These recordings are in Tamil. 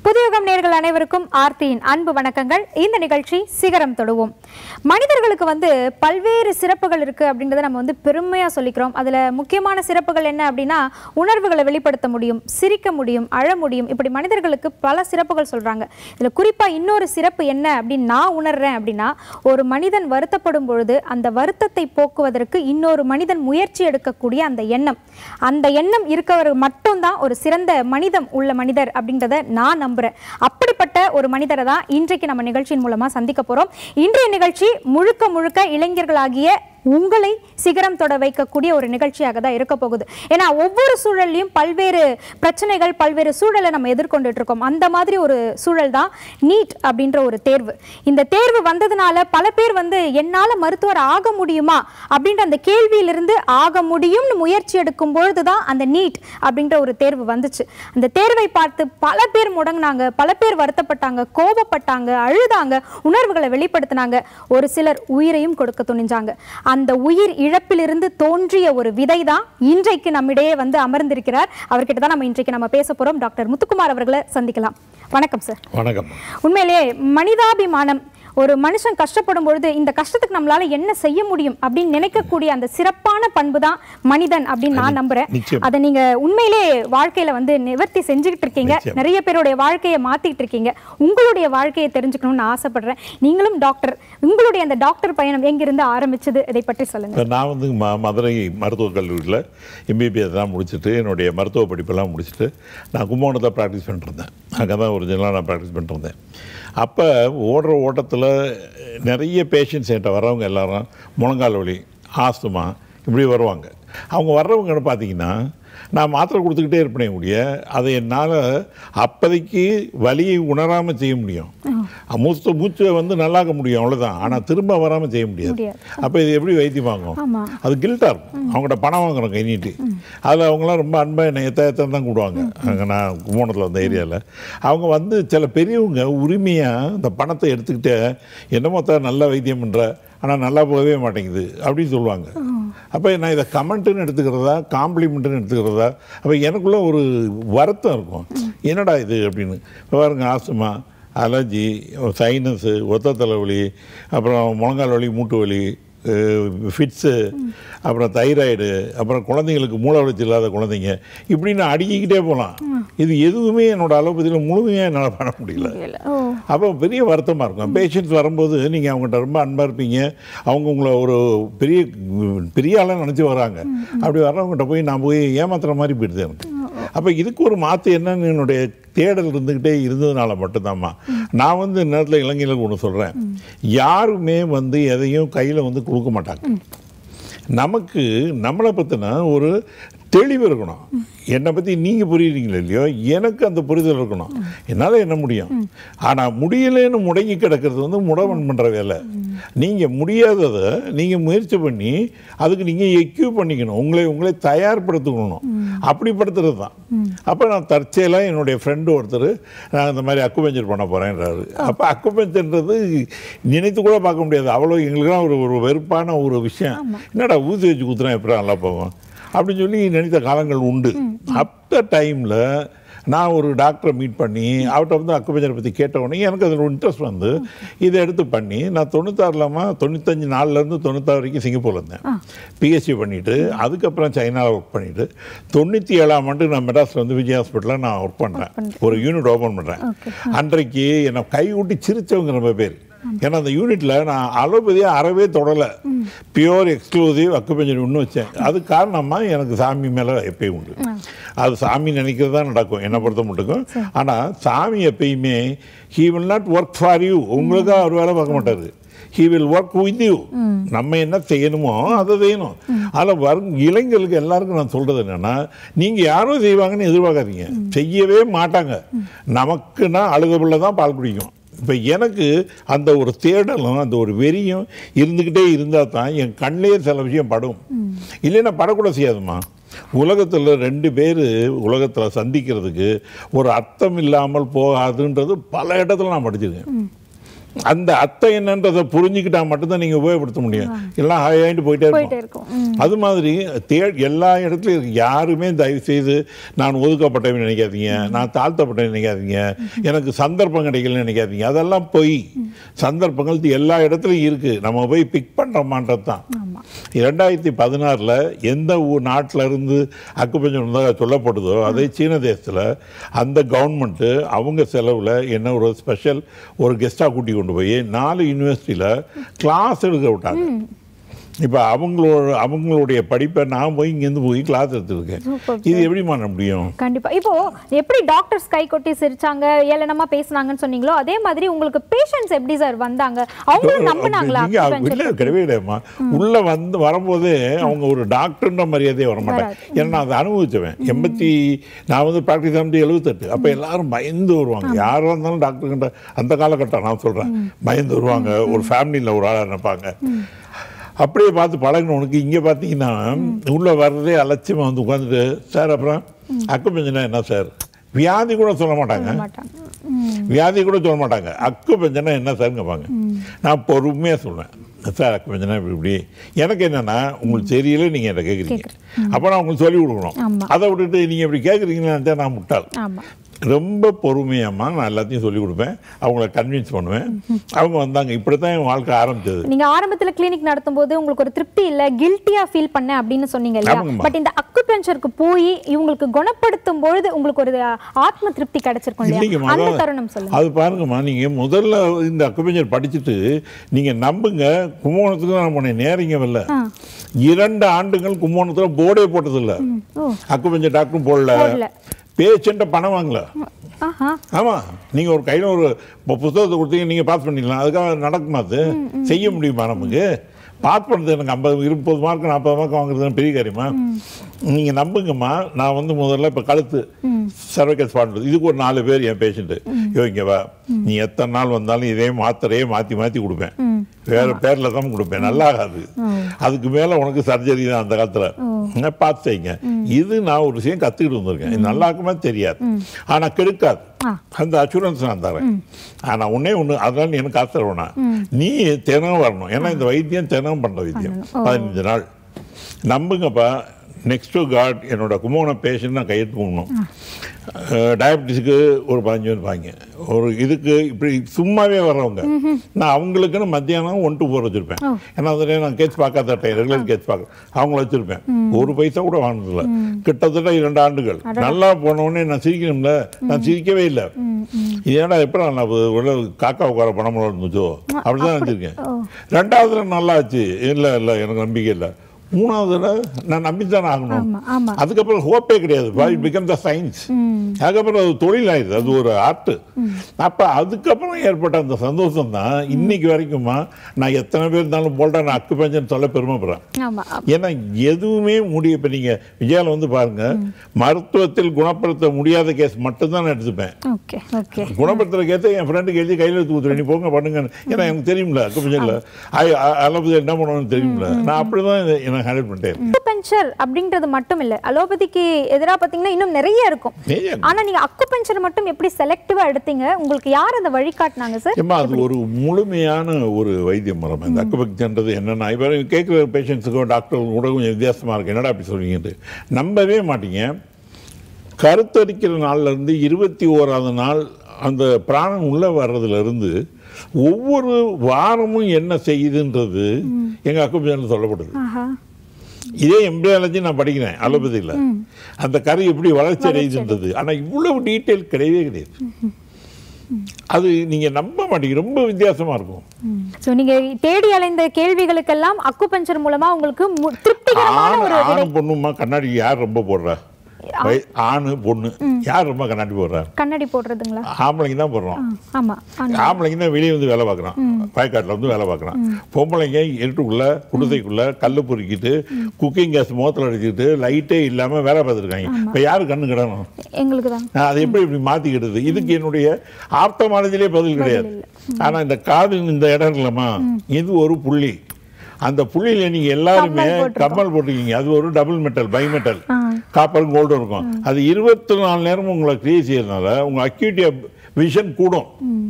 புதியுகம் நேர்கள் அனைவருக்கும் ஆர்த்தியின் அன்பு வணக்கங்கள் இந்த நிகழ்ச்சி சிகரம் தொடுவோம் மனிதர்களுக்கு வந்து பல்வேறு சிறப்புகள் இருக்கு அப்படின்றத நம்ம வந்து பெருமையா சொல்லிக்கிறோம் அதுல முக்கியமான சிறப்புகள் என்ன அப்படின்னா உணர்வுகளை வெளிப்படுத்த முடியும் சிரிக்க முடியும் அழ முடியும் இப்படி மனிதர்களுக்கு பல சிறப்புகள் சொல்றாங்க இதுல குறிப்பா இன்னொரு சிறப்பு என்ன அப்படின்னு நான் உணர்றேன் அப்படின்னா ஒரு மனிதன் வருத்தப்படும் பொழுது அந்த வருத்தத்தை போக்குவதற்கு இன்னொரு மனிதன் முயற்சி எடுக்கக்கூடிய அந்த எண்ணம் அந்த எண்ணம் இருக்கவர் மட்டும்தான் ஒரு சிறந்த மனிதம் உள்ள மனிதர் அப்படின்றத நான் நம்புறேன் அப்படிப்பட்ட ஒரு மனிதரை தான் இன்றைக்கு நம்ம நிகழ்ச்சியின் மூலமா சந்திக்க போறோம் இன்றைய நிகழ்ச்சி முழுக்க முழுக்க இளைஞர்களாகிய உங்களை சிகரம் தொட வைக்கக்கூடிய ஒரு நிகழ்ச்சியாக தான் இருக்க போகுது ஏன்னா ஒவ்வொரு சூழல்லையும் பல்வேறு பிரச்சனைகள் பல்வேறு சூழலை நம்ம எதிர்கொண்டுட்டு இருக்கோம் அந்த மாதிரி ஒரு சூழல் தான் நீட் அப்படின்ற ஒரு தேர்வு இந்த தேர்வு வந்ததுனால பல பேர் வந்து என்னால மருத்துவர் ஆக முடியுமா அப்படின்ற அந்த கேள்வியிலிருந்து ஆக முடியும்னு முயற்சி எடுக்கும் பொழுது தான் அந்த நீட் அப்படின்ற ஒரு தேர்வு வந்துச்சு அந்த தேர்வை பார்த்து பல பேர் முடங்கினாங்க பல பேர் வருத்தப்பட்டாங்க கோபப்பட்டாங்க அழுதாங்க உணர்வுகளை வெளிப்படுத்தினாங்க ஒரு சிலர் உயிரையும் கொடுக்க துணிஞ்சாங்க அந்த உயிர் இழப்பிலிருந்து தோன்றிய ஒரு விதை தான் இன்றைக்கு நம்மிடையே வந்து அமர்ந்திருக்கிறார் அவர்கிட்ட தான் நம்ம இன்றைக்கு நம்ம பேச போறோம் டாக்டர் முத்துக்குமார் அவர்களை சந்திக்கலாம் வணக்கம் சார் வணக்கம் உண்மையிலேயே மனிதாபிமானம் ஒரு மனுஷன் கஷ்டப்படும் பொழுது இந்த கஷ்டத்துக்கு நம்மளால என்ன செய்ய முடியும் அப்படின்னு நினைக்கக்கூடிய அந்த சிறப்பான பண்பு தான் மனிதன் அப்படின்னு நான் நம்புறேன் நிச்சயம். அதை நீங்க உண்மையிலே வாழ்க்கையில வந்து நிவர்த்தி செஞ்சுக்கிட்டு இருக்கீங்க நிச்சயம். நிறைய பேருடைய வாழ்க்கையை மாத்திட்டு இருக்கீங்க உங்களுடைய வாழ்க்கையை தெரிஞ்சுக்கணும்னு நான் ஆசைப்படுறேன் நீங்களும் டாக்டர் உங்களுடைய அந்த டாக்டர் பயணம் எங்கிருந்து ஆரம்பிச்சது இதை பற்றி சொல்லுங்க இப்போ நான் வந்து ம மதுரை மருத்துவக் கல்லூரியில் எம்பிபிஎஸ் தான் முடிச்சுட்டு என்னுடைய மருத்துவ படிப்பெல்லாம் முடிச்சுட்டு நான் கும்பகோணத்தில் ப்ராக்டிஸ் பண்ணிருந்தேன் அங்கே தான் ஒரிஜினலாக நான் ப்ராக்டிஸ் பண்ணிருந்தேன் அப்போ ஓடுற ஓட்டத்தில் நிறைய பேஷண்ட்ஸ் என்கிட்ட வர்றவங்க எல்லாரும் முழங்கால் வலி ஆஸ்துமா இப்படி வருவாங்க அவங்க வர்றவங்க பார்த்தீங்கன்னா நான் மாத்திரை கொடுத்துக்கிட்டே இருப்பேனே முடிய அதை என்னால் அப்போதைக்கு வலியை உணராமல் செய்ய முடியும் மூச்சு மூச்சை வந்து நல்லாக்க முடியும் அவ்வளோதான் ஆனால் திரும்ப வராமல் செய்ய முடியாது முடியாது. அப்போ இது எப்படி வைத்தியம் வாங்கும் ஆமா. அது கில்ட்டாக இருக்கும் அவங்கள்ட்ட பணம் வாங்குறோம் கை நீட்டி அதில் அவங்களாம் ரொம்ப அன்பாக என்னை எத்த எத்தனை தான் கூடுவாங்க அங்கே நான் கும்போணத்தில் வந்த ஏரியாவில் அவங்க வந்து சில பெரியவங்க உரிமையாக இந்த பணத்தை எடுத்துக்கிட்டு என்னமோ தான் நல்ல வைத்தியம் பண்ணுற ஆனால் நல்லா போகவே மாட்டேங்குது அப்படின்னு சொல்லுவாங்க அப்போ நான் இதை கமெண்ட்டுன்னு எடுத்துக்கிறதா காம்ப்ளிமெண்ட்டுன்னு எடுத்துக்கிறதா அப்போ எனக்குள்ள ஒரு வருத்தம் இருக்கும் என்னடா இது அப்படின்னு இப்போ பாருங்க ஆஸ்துமா அலர்ஜி சைனஸு ஒத்த தலைவலி அப்புறம் முழங்கால் வலி மூட்டு வலி ஃபிட்ஸு அப்புறம் தைராய்டு அப்புறம் குழந்தைங்களுக்கு மூளை வளர்ச்சி இல்லாத குழந்தைங்க இப்படின்னு அடுக்கிக்கிட்டே போகலாம் இது எதுவுமே என்னோட அலோபதியில் முழுமையாக என்னால் பண்ண முடியல ஓ அப்போ பெரிய வருத்தமாக இருக்கும் பேஷண்ட்ஸ் வரும்போது நீங்கள் அவங்ககிட்ட ரொம்ப அன்பாக இருப்பீங்க அவங்க உங்களை ஒரு பெரிய பெரிய ஆளாக நினச்சி வராங்க அப்படி வர்றவங்ககிட்ட போய் நான் போய் ஏமாத்துற மாதிரி போயிடுது எனக்கு அப்போ இதுக்கு ஒரு மாற்று என்னன்னு என்னுடைய தேடல் இருந்துக்கிட்டே இருந்ததுனால மட்டும்தாம்மா நான் வந்து இந்த நேரத்தில் இளைஞர்களுக்கு ஒன்று சொல்கிறேன் யாருமே வந்து எதையும் கையில் வந்து கொடுக்க மாட்டாங்க நமக்கு நம்மளை பற்றின ஒரு தெளிவு இருக்கணும் என்னை பற்றி நீங்கள் புரியுறீங்களோ இல்லையோ எனக்கு அந்த புரிதல் இருக்கணும் என்னால் என்ன முடியும் ஆனால் முடியலைன்னு முடங்கி கிடக்கிறது வந்து முடவன் பண்ணுற வேலை நீங்கள் முடியாததை நீங்கள் முயற்சி பண்ணி அதுக்கு நீங்கள் எக்யூப் பண்ணிக்கணும் உங்களை உங்களை தயார்படுத்திக்கணும் அப்படிப்படுத்துறது தான் அப்போ நான் தற்செயலாக என்னுடைய ஃப்ரெண்டு ஒருத்தர் நான் இந்த மாதிரி அக்குபஞ்சர் பண்ண போகிறேன்றாரு அப்போ அக்குபஞ்சர்ன்றது நினைத்து கூட பார்க்க முடியாது அவ்வளோ எங்களுக்குலாம் ஒரு ஒரு வெறுப்பான ஒரு விஷயம் என்னடா ஊசி வச்சு குத்துறேன் எப்படி நல்லா போகும் அப்படின்னு சொல்லி நினைத்த காலங்கள் உண்டு அந்த டைமில் நான் ஒரு டாக்டரை மீட் பண்ணி அவர்கிட்ட வந்து அக்குபஞ்சரை பற்றி கேட்ட உடனே எனக்கு அதில் ஒரு இன்ட்ரெஸ்ட் வந்து இதை எடுத்து பண்ணி நான் தொண்ணூத்தாறுலாமா தொண்ணூத்தஞ்சு நாலுலேருந்து தொண்ணூத்தாறு வரைக்கும் சிங்கப்பூரில் இருந்தேன் பிஹெச்டி பண்ணிவிட்டு அதுக்கப்புறம் சைனாவில் ஒர்க் பண்ணிவிட்டு தொண்ணூற்றி ஏழாம் ஆண்டு நான் மெட்ராஸில் வந்து விஜய் ஹாஸ்பிட்டலில் நான் ஒர்க் பண்ணுறேன் ஒரு யூனிட் ஓப்பன் பண்ணுறேன் அன்றைக்கு என்னை கை ஊட்டி சிரிச்சவங்க ரொம்ப பேர் ஏன்னா அந்த யூனிட்ல நான் அலோபதியை அறவே தொடலை பியோர் எக்ஸ்க்ளூசிவ் அக்குபஞ்சர் ஒன்று வச்சேன் அது காரணமா எனக்கு சாமி மேலே எப்பயும் உண்டு அது சாமி நினைக்கிறது தான் நடக்கும் என்னை பொறுத்த மட்டுக்கும் ஆனால் சாமி எப்பயுமே he will not work for you உங்களுக்காக அவர் வேலை பார்க்க மாட்டாரு he will work with you நம்ம என்ன செய்யணுமோ அதை செய்யணும் அதில் வரும் இளைஞர்களுக்கு எல்லாருக்கும் நான் சொல்கிறது என்னென்னா நீங்கள் யாரும் செய்வாங்கன்னு எதிர்பார்க்காதீங்க செய்யவே மாட்டாங்க நமக்குன்னா அழுத பிள்ளை தான் பால் குடிக்கும் இப்போ எனக்கு அந்த ஒரு தேடலும் அந்த ஒரு வெறியும் இருந்துக்கிட்டே இருந்தால் தான் என் கண்ணிலே சில விஷயம் படும் இல்லைன்னா படக்கூட செய்யாதுமா உலகத்தில் ரெண்டு பேர் உலகத்தில் சந்திக்கிறதுக்கு ஒரு அர்த்தம் இல்லாமல் போகாதுன்றது பல இடத்துல நான் படிச்சிருக்கேன் அந்த அத்தை என்னன்றதை புரிஞ்சுக்கிட்டா மட்டும்தான் நீங்க உபயோகப்படுத்த முடியும் எல்லாம் ஹாயாயிட்டு போயிட்டே போயிட்டே இருக்கும் இருக்கும் ம். அது மாதிரி தே எல்லா இடத்துலையும் இருக்கு. யாருமே தயவு செய்து நான் ஒதுக்கப்பட்டவன் நினைக்காதீங்க நான் தாழ்த்தப்பட்டவன் நினைக்காதீங்க எனக்கு சந்தர்ப்பம் கிடைக்கலன்னு நினைக்காதீங்க அதெல்லாம் பொய் சந்தர்ப்பங்கள் எல்லா இடத்துலையும் இருக்கு நம்ம போய் பிக் பண்ணுறோமான்றது தான் ஆமா இரண்டாயிரத்தி பதினாறில் எந்த ஊர் நாட்டில் இருந்து அக்குப்பஞ்சம் வந்ததாக சொல்லப்படுதோ அதே சீன தேசத்தில் அந்த கவர்மெண்ட்டு அவங்க செலவில் என்ன ஒரு ஸ்பெஷல் ஒரு கெஸ்ட்டாக கூட்டி கொண்டு போய் நாலு யூனிவர்சிட்டியில் கிளாஸ் எடுக்க விட்டாங்க இப்போ அவங்களோட அவங்களுடைய படிப்பை நான் போய் இங்கேருந்து போய் கிளாஸ் எடுத்துருக்கேன் Super. இது எப்படி பண்ண முடியும் கண்டிப்பா இப்போ எப்படி டாக்டர்ஸ் கை கொட்டி சிரிச்சாங்க ஏளனமா பேசுனாங்கன்னு சொன்னீங்களோ அதே மாதிரி உங்களுக்கு பேஷண்ட்ஸ் எப்படி சார் வந்தாங்க அவங்களும் நம்பினாங்களா நீங்க அவங்க இல்ல கிடையவே கிடையாதுமா உள்ள வந்து வரும்போதே அவங்க ஒரு டாக்டர்ன்ற மரியாதையே வர மாட்டாங்க ஏன்னா நான் அதை அனுபவிச்சவன் எண்பத்தி நான் வந்து ப்ராக்டிஸ் ஆனது எழுபத்தெட்டு அப்ப எல்லாரும் பயந்து வருவாங்க யாரா இருந்தாலும் டாக்டர்கிட்ட அந்த காலகட்டம் நான் சொல்றேன் பயந்து வருவாங்க ஒரு ஃபேமிலியில் ஒரு ஆளா நினைப்பாங்க அப்படியே பார்த்து பழகினவனுக்கு இங்க பார்த்தீங்கன்னா உள்ள வர்றதே அலட்சியமா வந்து உட்காந்துட்டு சார் அப்புறம் அக்குப்பஞ்சனா என்ன சார் வியாதி கூட சொல்ல மாட்டாங்க மாட்டாங்க ம். வியாதி கூட சொல்ல மாட்டாங்க அக்கு பஞ்சனா என்ன சார்னு கேட்பாங்க நான் பொறுமையாக சொல்லுவேன் சார் அக்கு பஞ்சனா இப்படி இப்படி எனக்கு என்னன்னா உங்களுக்கு தெரியல நீங்கள் என்ன கேட்குறீங்க அப்போ நான் உங்களுக்கு சொல்லி கொடுக்கணும் ஆமா. அதை விட்டுட்டு நீங்கள் இப்படி கேட்குறீங்கன்னு நான் முட்டாள் ஆமா ரொம்ப பொறுமையாம்மா நான் எல்லாத்தையும் சொல்லி கொடுப்பேன் அவங்கள கன்வின்ஸ் பண்ணுவேன் அவங்க வந்தாங்க இப்படி தான் என் வாழ்க்கை ஆரம்பிச்சது நீங்க ஆரம்பத்துல கிளினிக் நடத்தும் போது உங்களுக்கு ஒரு திருப்தி இல்ல கில்ட்டியா ஃபீல் பண்ணேன் அப்படின்னு சொன்னீங்க இல்லையா ஆமாங்கம்மா. பட் இந்த அக்குபஞ்சருக்கு போய் இவங்களுக்கு குணப்படுத்தும் பொழுது உங்களுக்கு ஒரு ஆத்ம திருப்தி கிடைச்சிருக்கும் இல்லையா இல்லைங்கம்மா அந்த அதான் தருணம் சொல்லுங்க அது பாருங்கம்மா நீங்க முதல்ல இந்த அக்குபஞ்சர் படிச்சுட்டு நீங்க நம்புங்க கும்பகோணத்துக்கு நான் போனேன் நேரிங்க வரல ஆ. இரண்டு ஆண்டுகள் கும்பகோணத்துல போர்டே போட்டதில்ல ஓ அக்குபஞ்சர் டாக்டரும் போடல போடல. பேஷண்ட்டை பணம் வாங்கல ஆஹா ஆமா நீங்க ஒரு கையில ஒரு பு- புத்தகத்தை கொடுத்தீங்க நீங்க பாஸ் பண்ணிடலாம் அதுக்காக நடக்குமா அது செய்ய முடியுமா நமக்கு பாஸ் பண்ணுறது எனக்கு ஐம்பது முப்பது மார்க் நாற்பது மார்க் வாங்குறது பெரிய காரியமா நீங்க நம்புங்கம்மா நான் வந்து முதல்ல இப்ப கழுத்து சர்வைக்கல் ஸ்பாட் இதுக்கு ஒரு நாலு பேர் என் பேஷண்ட்டு யோ இங்க வா நீ எத்தனை நாள் வந்தாலும் இதே மாத்திரையே மாத்தி மாத்தி கொடுப்பேன் வேற பேர்ல தான் கொடுப்பேன் நல்லா ஆகாது அதுக்கு மேல உனக்கு சர்ஜரி தான் அந்த காலத்துல நான் பார்த்து செய்யுங்க இது நான் ஒரு விஷயம் கத்துக்கிட்டு வந்திருக்கேன் இது நல்லா இருக்குமா தெரியாது ஆனா கெடுக்காது ஆ. அந்த அசூரன்ஸ் நான் தரேன் ஆனா உன்னே ஒண்ணு அதனால எனக்கு காசு தருவேனா நீ தினம் வரணும் ஏன்னா இந்த வைத்தியம் தினம் பண்ற வைத்தியம் பதினஞ்சு நாள் நம்புங்கப்பா நெக்ஸ்ட் டு காட் என்னோட கும்பகோணம் பேஷண்ட் நான் கையெழுத்து போடணும் டயபிட்டிஸுக்கு ஒரு பதினஞ்சு பேர் வாங்க ஒரு இதுக்கு இப்படி சும்மாவே வர்றவங்க நான் அவங்களுக்குன்னு மத்தியானம் ஒன் டு ஃபோர் வச்சிருப்பேன் ஏன்னா அதில் நான் கேஸ் பார்க்காத டைம் ரெகுலர் கேஸ் பார்க்க அவங்கள வச்சிருப்பேன் ஒரு பைசா கூட வாங்கினதில்ல கிட்டத்தட்ட இரண்டு ஆண்டுகள் நல்லா போனவுடனே நான் சிரிக்கணும்ல நான் சிரிக்கவே இல்லை இது ஏன்னா எப்படி நான் உள்ள காக்கா உட்கார பணம் இருந்துச்சோ அப்படிதான் நினச்சிருக்கேன் ரெண்டாவதுல நல்லா ஆச்சு இல்லை இல்லை எனக்கு நம்பிக்கை இல்லை மூணாவதுல நான் நம்பித்தானே ஆகணும் ஆமா ஆமா அதுக்கப்புறம் ஹோப்பே கிடையாது இட் பிகம் த சயின்ஸ் அதுக்கப்புறம் அது தொழில் ஆயிடுது அது ஒரு ஆர்ட் அப்ப அதுக்கப்புறம் ஏற்பட்ட அந்த சந்தோஷம் தான் இன்னைக்கு வரைக்குமா நான் எத்தனை பேர் இருந்தாலும் போல்டா நான் அக்கு பஞ்சன் சொல்ல பெருமைப்படுறேன் ஆமா ஆமா. ஏன்னா எதுவுமே முடிய இப்ப நீங்க விஜயால வந்து பாருங்க மருத்துவத்தில் குணப்படுத்த முடியாத கேஸ் மட்டும்தான் நான் எடுத்துப்பேன் ஓகே ஓகே குணப்படுத்துற கேஸை என் ஃப்ரெண்டுக்கு எழுதி கையில் எடுத்து கொடுத்துருவேன் நீ போங்க பண்ணுங்க ஏன்னா எனக்கு தெரியும்ல அக்கு பஞ்சன்ல அலோபதி என்ன பண்ணணும்னு தெரியும்ல நான் அப்படிதான் இதை நான் ஹேண்டில் பண்ணிட்டேன் அக்குபஞ்சர் அப்படின்றது மட்டும் இல்ல அலோபதிக்கு எதிரா பாத்தீங்கன்னா இன்னும் நிறைய இருக்கும் நிறைய ஆனா நீங்க அக்குபஞ்சர் மட்டும் எப்படி செலக்டிவா எடுத்தீங்க உங்களுக்கு யார் அந்த வழிகாட்டினாங்க சார் ஏம்மா அது ஒரு முழுமையான ஒரு வைத்தியம் மரம் இந்த அக்குபக்சன்றது என்னன்னா இப்போ கேட்குற பேஷண்ட்ஸுக்கும் டாக்டர் கூட கொஞ்சம் வித்தியாசமா இருக்கு என்னடா அப்படி சொல்றீங்கன்ட்டு நம்பவே மாட்டீங்க கருத்தரிக்கிற நாள்ல இருந்து இருபத்தி ஓராவது நாள் அந்த பிராணம் உள்ள வர்றதுல இருந்து ஒவ்வொரு வாரமும் என்ன செய்யுதுன்றது எங்க அக்குபஞ்சன்ல சொல்லப்படுது ஆஹா இதே எம்பிரியாலஜி நான் படிக்கிறேன் அலோபதியில் அந்த கரு எப்படி வளர்ச்சி அடையுதுன்றது ஆனா இவ்வளவு டீட்டெயில் கிடையவே கிடையாது அது நீங்க நம்ப மாட்டீங்க ரொம்ப வித்தியாசமா இருக்கும் சோ நீங்க தேடி அலைந்த கேள்விகளுக்கெல்லாம் அக்குபஞ்சர் மூலமா உங்களுக்கு மு- திருப்திகரமான ஆண் ஒரு ஆணு பொண்ணுமா கண்ணாடி யார் ரொம்ப போடுறா வய- ஆணு பொண்ணு யார் ரொம்ப கண்ணாடி போடுறா கண்ணாடி போடுறதுங்களா ஆம்பளைங்க தான் போடுறோம் ஆ, ஆமா ஆனா- ஆம்பளைங்க தான் வெளியே வந்து வேலை பார்க்குறான் வயக்காட்டில் வந்து வேலை பார்க்குறான் பொம்பளைங்க இருட்டுக்குள்ள குடிசைக்குள்ள கல்லு பொறுக்கிட்டு குக்கிங் கேஸ் முகத்தில் அடிச்சுட்டு லைட்டே இல்லாம வேலை பார்த்துருக்காங்க இப்போ யாரு கண்ணு கிடணும் எங்களுக்கு தான் நான் அதை எப்படி இப்படி மாத்திக்கிடுது இதுக்கு என்னுடைய ஆப்தமாலஜிலே பதில் கிடையாது ஆனா இந்த காது இந்த இடம் இல்லைம்மா இது ஒரு புள்ளி அந்த புள்ளியில நீங்க எல்லாருமே கம்மல் போட்டிருக்கோம். கம்மல் போட்டிருக்கீங்க அது ஒரு டபுள் மெட்டல் பை மெட்டல் ஆ. காப்பரும் கோல்டும் இருக்கும் அது இருபத்தி நாலு நேரமும் உங்களை கிரியேட் செய்யறதுனால உங்க அக்யூட்டி விஷன் கூடும்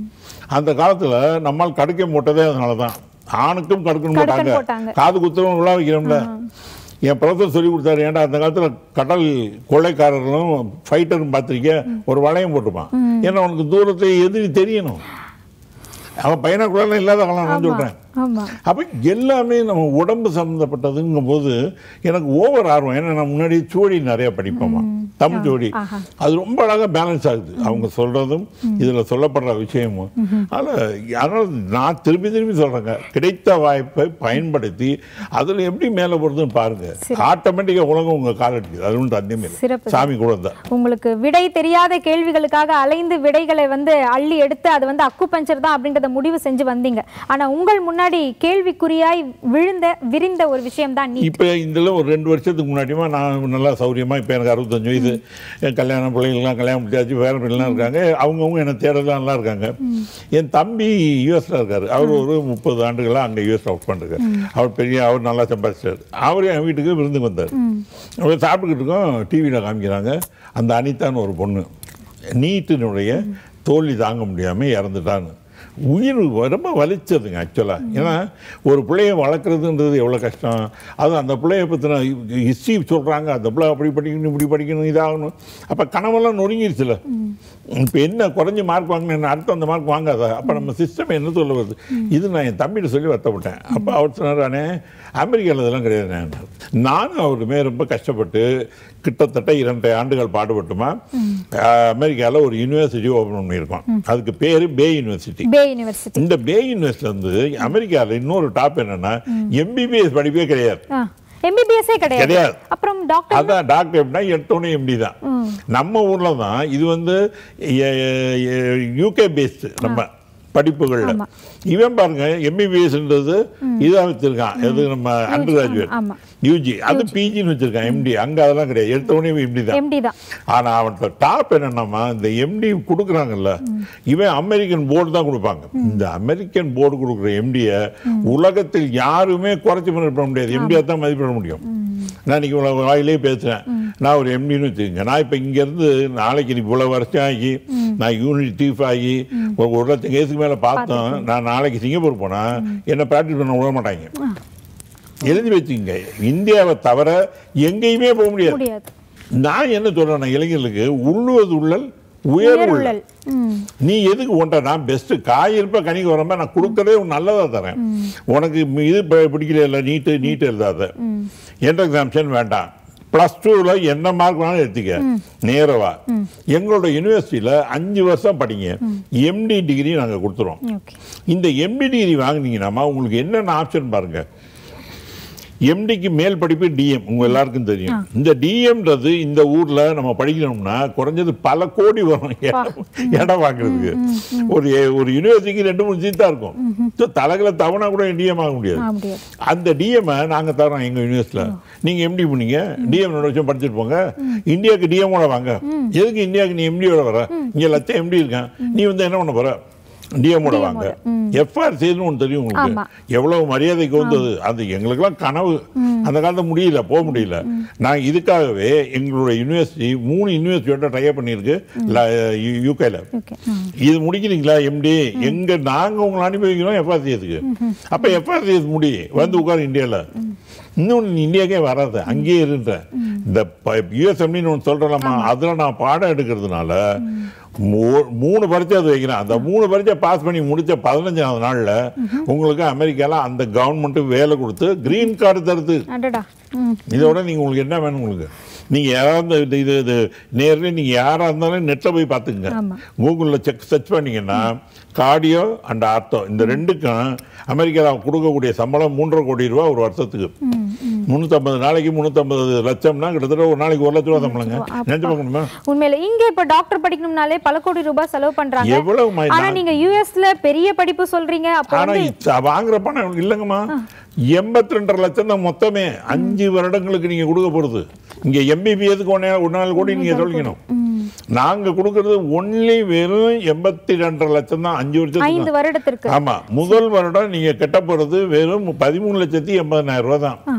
அந்த காலத்துல நம்மால் கடுக்கை போட்டதே அதனால தான் ஆணுக்கும் கடுக்கன் கடுக்கன் போட்டாங்க போட்டாங்க. காது குத்தவும் விழா வைக்கிறோம்ல என் பிரதர் சொல்லி கொடுத்தாரு ஏன்டா அந்த காலத்துல கடல் கொள்ளைக்காரர்களும் ஃபைட்டரும் பார்த்திருக்க ஒரு வளையம் போட்டுப்பான் ஏன்னா உனக்கு தூரத்தை எதிரி தெரியணும் அவன் பையனாக்குள்ள இல்லாத காலம் நான் சொல்றேன் ஆமா அப்போ எல்லாமே நம்ம உடம்பு சம்மந்தப்பட்டதுங்கும் போது எனக்கு ஓவர் ஆர்வம் ஏன்னா நான் முன்னாடி சோடி நிறைய படிப்போமா தமிழ் சோடி ஆஹா. அது ரொம்ப அழகாக பேலன்ஸ் ஆகுது அவங்க சொல்றதும் இதுல சொல்லப்படுற விஷயமும் அதனால் அதனால் நான் திருப்பி திருப்பி சொல்றேங்க கிடைத்த வாய்ப்பை பயன்படுத்தி அதுல எப்படி மேலே போகிறதுன்னு பாருங்க ஆட்டோமேட்டிக்காக உலகம் உங்க கால் அடிக்குது அது ஒன்றும் தண்ணியும் சிறப்பு. இல்லை சாமி கூட தான் உங்களுக்கு விடை தெரியாத கேள்விகளுக்காக அலைந்து விடைகளை வந்து அள்ளி எடுத்து அது வந்து அக்கு பஞ்சர் தான் அப்படின்றத முடிவு செஞ்சு வந்தீங்க ஆனா உங்கள் முன்னாடி கேள்விக்குறியாய் விழுந்த விரிந்த ஒரு விஷயம் தான் நீ இப்போ இதில் ஒரு ரெண்டு வருஷத்துக்கு முன்னாடியுமா நான் நல்லா சௌரியமாக இப்போ எனக்கு அறுபத்தஞ்சு வயசு என் கல்யாணம் பிள்ளைங்கள்லாம் கல்யாணம் முடிச்சாச்சு வேற பிள்ளைலாம் இருக்காங்க அவங்கவுங்க என்னை தேடலாம் நல்லா இருக்காங்க என் தம்பி யூஎஸில் இருக்காரு அவர் ஒரு முப்பது ஆண்டுகளாக அங்கே யூஎஸ் ஒர்க் பண்ணுறாரு அவர் பெரிய அவர் நல்லா சம்பாதிச்சார் அவர் என் வீட்டுக்கு விருந்துக்கு வந்தார் அவர் சாப்பிட்டுக்கிட்டு இருக்கோம் டிவியில் காமிக்கிறாங்க அந்த அனிதான்னு ஒரு பொண்ணு நீட்டினுடைய தோல்வி தாங்க முடியாமல் இறந்துட்டான்னு உயிர் ரொம்ப வலிச்சதுங்க ஆக்சுவலாக ஏன்னா ஒரு பிள்ளைய வளர்க்குறதுன்றது எவ்வளோ கஷ்டம் அதுவும் அந்த பிள்ளைய பற்றின ஹிஸ்ட்ரி சொல்கிறாங்க அந்த பிள்ளை அப்படி படிக்கணும் இப்படி படிக்கணும் இதாகணும் அப்போ கனவெல்லாம் நொறுங்கிருச்சுல இப்போ என்ன குறைஞ்ச மார்க் வாங்கினேன் என்ன அடுத்து அந்த மார்க் வாங்காத அப்போ நம்ம சிஸ்டம் என்ன சொல்ல வருது இது நான் என் தம்பிகிட்ட சொல்லி வருத்தப்பட்டேன் அப்போ அவர் சொன்னார் அண்ணே அமெரிக்காவில் இதெல்லாம் கிடையாது நானும் அவருமே ரொம்ப கஷ்டப்பட்டு கிட்டத்தட்ட இரண்டரை ஆண்டுகள் பாடுபட்டுமா அமெரிக்காவில் ஒரு யூனிவர்சிட்டி ஓப்பன் பண்ணியிருக்கோம் அதுக்கு பேர் பே யூனிவர்சிட்டி பே யூனிவர்சிட்டி இந்த பே யூனிவர்சிட்டி வந்து அமெரிக்காவில் இன்னொரு டாப் என்னன்னா எம்பிபிஎஸ் படிப்பே கிடையாது எம்பிபிஎஸ்ஸே கிடையாது கிடையாது. அப்புறம் டாக்டர் அதான் டாக்டர் எப்படின்னா எட்டோனே எம்டி தான் நம்ம ஊர்ல தான் இது வந்து யூகே பேஸ்டு நம்ம படிப்புகள்ல ஆமா. இவன் பாருங்க எம்பிபிஎஸ்ன்றது இதாக வச்சிருக்கான் எது நம்ம அண்டர் கிராஜுவேட் ஆமா. யூஜி அது பிஜின்னு வச்சிருக்கான் எம்டி அங்க அதெல்லாம் கிடையாது எடுத்தோடனே எம்டி தான் எம்டி தான் ஆனா அவன்கிட்ட டாப் என்னன்னா இந்த எம்டி கொடுக்குறாங்கல்ல இவன் அமெரிக்கன் போர்டு தான் கொடுப்பாங்க இந்த அமெரிக்கன் போர்டு கொடுக்குற எம்டிய உலகத்தில் யாருமே குறைச்சி மதிப்பிட முடியாது எம்டியா தான் மதிப்பிட முடியும் நான் இன்னைக்கு உங்களை வாயிலே பேசுறேன் நான் ஒரு எம்டின்னு வச்சுக்கோங்க நான் இப்போ இங்கேருந்து நாளைக்கு நீ இவ்வளோ வருஷம் ஆகி நான் யூனிட் சீஃப் ஆகி ஒரு ஒரு லட்சம் கேஸுக்கு மேலே பார்த்தோம் நான் நாளைக்கு சிங்கப்பூர் போனால் என்ன ப்ராக்டிஸ் பண்ண விட மாட்டாங்க எழுதி வச்சுக்கோங்க இந்தியாவை தவிர எங்கேயுமே போக முடியாது முடியாது நான் என்ன சொல்றேன் இளைஞர்களுக்கு உள்ளுவது உள்ளல் உயர் உள்ளல் உயர்வுள்ளல் ம் நீ எதுக்கு உன்ட்ட நான் பெஸ்ட் காய் இருப்ப கனிக்கு வரம்ப நான் கொடுக்கறதே உன் நல்லதா தரேன் உனக்கு இது ப- பிடிக்கல இல்லை நீட்டு நீட்டு எழுதாத என்ட்ரன்ஸ் எக்ஸாம்ஷன் வேண்டாம் ப்ளஸ் டூவில் என்ன மார்க் வேணாலும் எடுத்துக்க நேரவா எங்களோட யூனிவர்சிட்டியில் அஞ்சு வருஷம் படிங்க எம்டி டிகிரி நாங்கள் கொடுத்துருவோம் ஓகே இந்த எம்டி டிகிரி வாங்குனீங்கன்னா உங்களுக்கு என்னென்ன ஆப்ஷன் பாருங்க எம்டிக்கு மேல் படிப்பு டிஎம் உங்க எல்லாருக்கும் தெரியும் இந்த டிஎம்ன்றது இந்த ஊர்ல நம்ம படிக்கணும்னா குறைஞ்சது பல கோடி வரும் இடம் இடம் வாங்குறதுக்கு ஒரு ஒரு யூனிவர்சிட்டிக்கு ரெண்டு மூணு சீட் தான் இருக்கும் So, தலைகளை தவணா கூட டிஎம் ஆக முடியாது ஆ முடியாது அந்த டிஎம் நாங்க தரோம் எங்க யூனிவர்சிட்டியில் நீங்க எம்டி பண்ணீங்க டிஎம் ரெண்டு வருஷம் படிச்சுட்டு போங்க இந்தியாவுக்கு டிஎம்மோட வாங்க எதுக்கு இந்தியாவுக்கு நீ எம்டியோட வர இங்க லட்சம் எம்டி இருக்கான் நீ வந்து என்ன பண்ண போற டிஎம்மோட வாங்க எஃப்ஆர் செய்யணும் ஒன்று தெரியும் ஆமா. உங்களுக்கு எவ்வளவு மரியாதைக்கு வந்தது அது எங்களுக்கெல்லாம் கனவு அந்த காலத்துல முடியல போக முடியல நான் இதுக்காகவே எங்களுடைய யூனிவர்சிட்டி மூணு யூனிவர்சிட்டியோட ட்ரையப் பண்ணியிருக்கு யூகேல ஓகே இது முடிக்கிறீங்களா எம்டி எங்க நாங்க உங்களை அனுப்பி வைக்கிறோம் எஃப்ஆர்சிஎஸ்க்கு அப்ப எஃப்ஆர்சிஎஸ் முடி வந்து உட்காரு இந்தியால இன்னும் நீ இந்தியாக்கே வராது அங்கேயே இருன்ற இந்த யூஎஸ்எம்டின்னு ஒன்று சொல்றலாமா அதுல நான் பாடம் எடுக்கிறதுனால மூ- மூணு பரீட்சை அது வைக்கிறேன் அந்த மூணு பரீட்சை பாஸ் பண்ணி முடிச்ச பதினஞ்சாவது நாள்ல உங்களுக்கு அமெரிக்கால அந்த கவர்மெண்ட் வேலை கொடுத்து கிரீன் கார்டு தருது அடடா ம் இதோட நீங்க உங்களுக்கு என்ன வேணும் உங்களுக்கு நீங்க யாராவது இது- இது இது நேர்ல நீங்க யாரா இருந்தாலும் நெட்ல போய் பார்த்துங்க ஆமா. கூகுளில் செக் சர்ச் பண்ணீங்கன்னா கார்டியோ அண்ட் ஆர்த்தோ இந்த ரெண்டுக்கும் அமெரிக்காவில் கொடுக்கக்கூடிய சம்பளம் மூன்றரை கோடி ரூபா ஒரு வருஷத்துக்கு முந்நூற்றம்பது நாளைக்கு முந்நூற்றம்பது லட்சம்னா கிட்டத்தட்ட ஒரு நாளைக்கு ஒரு லட்ச ரூபா சம்பளங்க நினைச்சு பார்க்கணுமா உண்மையில இங்க இப்ப டாக்டர் படிக்கணும்னாலே பல கோடி ரூபாய் செலவு பண்றாங்க எவ்வளவு மை- ஆனா நீங்க யூஎஸ்ல பெரிய படிப்பு சொல்றீங்க அப்ப ஆனா வந்து இச்ச- வாங்குற பணம் இல்லைங்கம்மா எண்பத்தி ரெண்டரை லட்சம் தான் மொத்தமே அஞ்சு வருடங்களுக்கு நீங்க கொடுக்க போறது இங்க எம்பிபிஎஸ்க்கு ஒன்னே ஒரு நாள் கூட நீங்க சொல்லிக்கணும் நாங்க கொடுக்கறது ஒன்லி வெறும் எண்பத்தி ரெண்டரை லட்சம் தான் அஞ்சு வருஷத்துக்கு ஐந்து வருடத்திற்கு ஆமா முதல் வருடம் நீங்க கட்ட போறது வெறும் பதிமூணு லட்சத்தி எண்பதனாயிரம் ரூபாய் தான் ஆ.